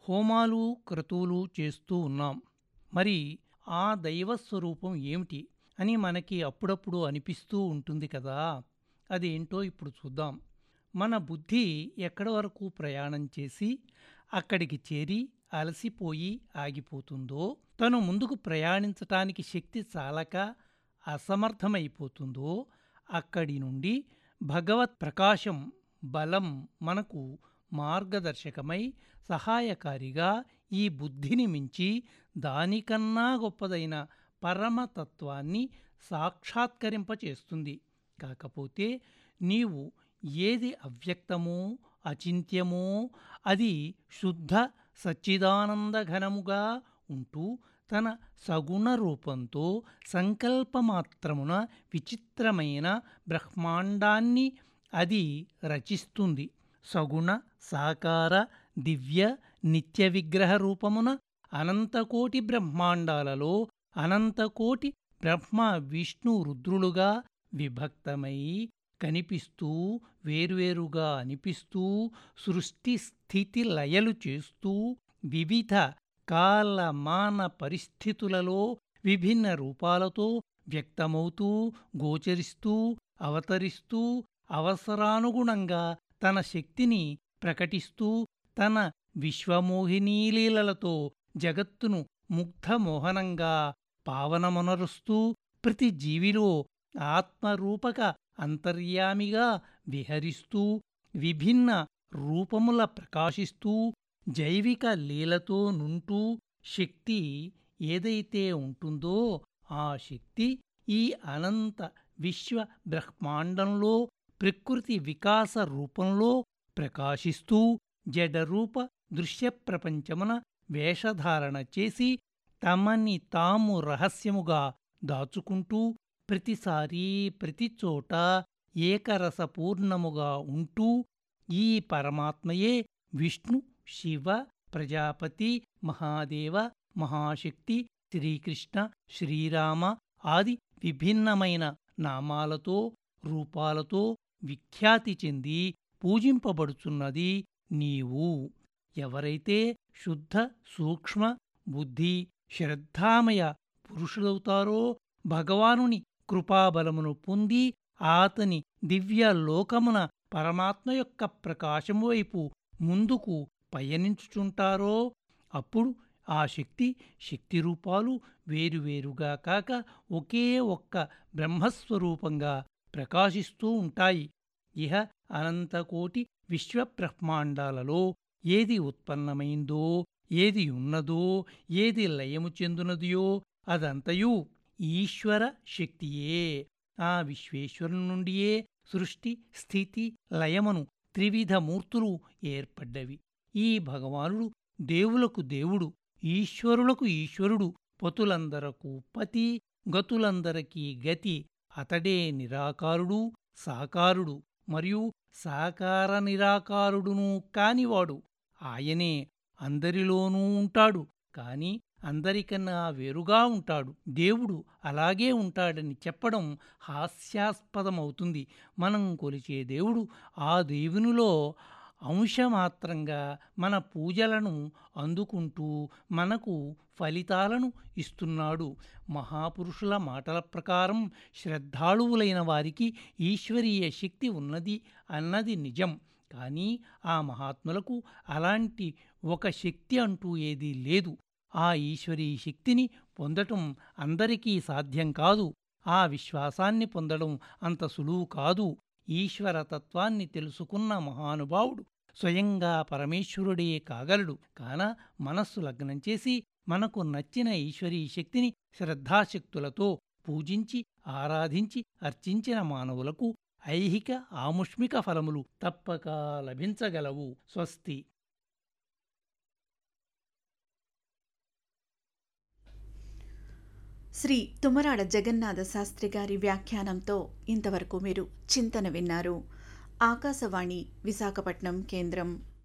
హోమాలు క్రతువులు చేస్తూ ఉన్నాం మరి ఆ దైవ స్వరూపం ఏమిటి అని మనకి అప్పుడప్పుడు అనిపిస్తూ ఉంటుంది కదా అదేంటో ఇప్పుడు చూద్దాం మన బుద్ధి ఎక్కడి వరకు ప్రయాణం చేసి అక్కడికి చేరి అలసిపోయి ఆగిపోతుందో తను ముందుకు ప్రయాణించటానికి శక్తి చాలక అసమర్థమైపోతుందో అక్కడి నుండి భగవత్ ప్రకాశం బలం మనకు మార్గదర్శకమై సహాయకారిగా ఈ బుద్ధిని మించి దానికన్నా గొప్పదైన పరమతత్వాన్ని సాక్షాత్కరింపచేస్తుంది కాకపోతే నీవు ఏది అవ్యక్తమో అచింత్యమో అది శుద్ధ సచ్చిదానందఘనముగా ఉంటూ తన సగుణ రూపంతో సంకల్పమాత్రమున విచిత్రమైన బ్రహ్మాండాన్ని అది రచిస్తుంది సగుణ సాకార దివ్య నిత్య విగ్రహ రూపమున అనంతకోటి బ్రహ్మాండాలలో అనంతకోటి బ్రహ్మ విష్ణు రుద్రులుగా విభక్తమై కనిపిస్తూ వేర్వేరుగా అనిపిస్తూ సృష్టి స్థితి లయలు చేస్తూ వివిధ కాలమాన పరిస్థితులలో విభిన్న రూపాలతో వ్యక్తమవుతూ గోచరిస్తూ అవతరిస్తూ అవసరానుగుణంగా తన శక్తిని ప్రకటిస్తూ తన విశ్వమోహినీలీలలతో జగత్తును ముగ్ధమోహనంగా పావనమునరుస్తూ ప్రతి జీవిలో ఆత్మరూపక అంతర్యామిగా విహరిస్తూ విభిన్న రూపముల ప్రకాశిస్తూ జైవిక లీలతో నుంటూ శక్తి ఏదైతే ఉంటుందో ఆ శక్తి ఈ అనంత విశ్వ బ్రహ్మాండంలో ప్రకృతి వికాస రూపంలో ప్రకాశిస్తూ జడరూప దృశ్య ప్రపంచమున వేషధారణ చేసి తమని తాము రహస్యముగా దాచుకుంటూ ప్రతిసారీ ప్రతి చోట ఏకరసపూర్ణముగా ఉంటూ ఈ పరమాత్మయే విష్ణు శివ ప్రజాపతి మహాదేవ మహాశక్తి శ్రీకృష్ణ శ్రీరామ ఆది విభిన్నమైన నామాలతో రూపాలతో విఖ్యాతి చెంది పూజింపబడుచున్నది నీవు ఎవరైతే శుద్ధ సూక్ష్మ బుద్ధి శ్రద్ధామయ పురుషులవుతారో భగవానుని కృపాబలమును పొంది ఆతని దివ్య లోకమున పరమాత్మ యొక్క ప్రకాశము వైపు ముందుకు పయనించుచుంటారో అప్పుడు ఆ శక్తి శక్తి రూపాలు వేరువేరుగా కాక ఒకే ఒక్క బ్రహ్మస్వరూపంగా ప్రకాశిస్తూ ఉంటాయి ఇహ అనంతకోటి విశ్వబ్రహ్మాండాలలో ఏది ఉత్పన్నమైందో ఏది ఉన్నదో ఏది లయము చెందునదియో అదంతయు ఈశ్వర శక్తియే ఆ విశ్వేశ్వరుని నుండియే సృష్టి స్థితి లయమును త్రివిధ మూర్తులు ఏర్పడ్డవి ఈ భగవానుడు దేవులకు దేవుడు ఈశ్వరులకు ఈశ్వరుడు పతులందరకు పతి గతులందరికీ గతి అతడే నిరాకారుడు సాకారుడు మరియు సాకార నిరాకారుడును కానివాడు ఆయనే అందరిలోనూ ఉంటాడు కాని అందరికన్నా వేరుగా ఉంటాడు దేవుడు అలాగే ఉంటాడని చెప్పడం హాస్యాస్పదమవుతుంది మనం కొలిచే దేవుడు ఆ దేవునిలో అంశమాత్రంగా మన పూజలను అందుకుంటూ మనకు ఫలితాలను ఇస్తున్నాడు మహాపురుషుల మాటల ప్రకారం శ్రద్ధాళువులైన వారికి ఈశ్వరీయ శక్తి ఉన్నది అన్నది నిజం కానీ ఆ మహాత్ములకు అలాంటి ఒక శక్తి అంటూ ఏదీ లేదు ఆ ఈశ్వరీ శక్తిని పొందటం అందరికీ సాధ్యం కాదు ఆ విశ్వాసాన్ని పొందడం అంత సులువు కాదు ఈశ్వరతత్వాన్ని తెలుసుకున్న మహానుభావుడు స్వయంగా పరమేశ్వరుడే కాగలడు కాన మనస్సు లగ్నం చేసి మనకు నచ్చిన ఈశ్వరీ శక్తిని శ్రద్ధాశక్తులతో పూజించి ఆరాధించి అర్చించిన మానవులకు ఐహిక ఆముష్మిక ఫలములు తప్పక లభించగలవు స్వస్తి శ్రీ తుమరాడ జగన్నాథ శాస్త్రి గారి వ్యాఖ్యానంతో ఇంతవరకు మీరు చింతన విన్నారు ఆకాశవాణి విశాఖపట్నం కేంద్రం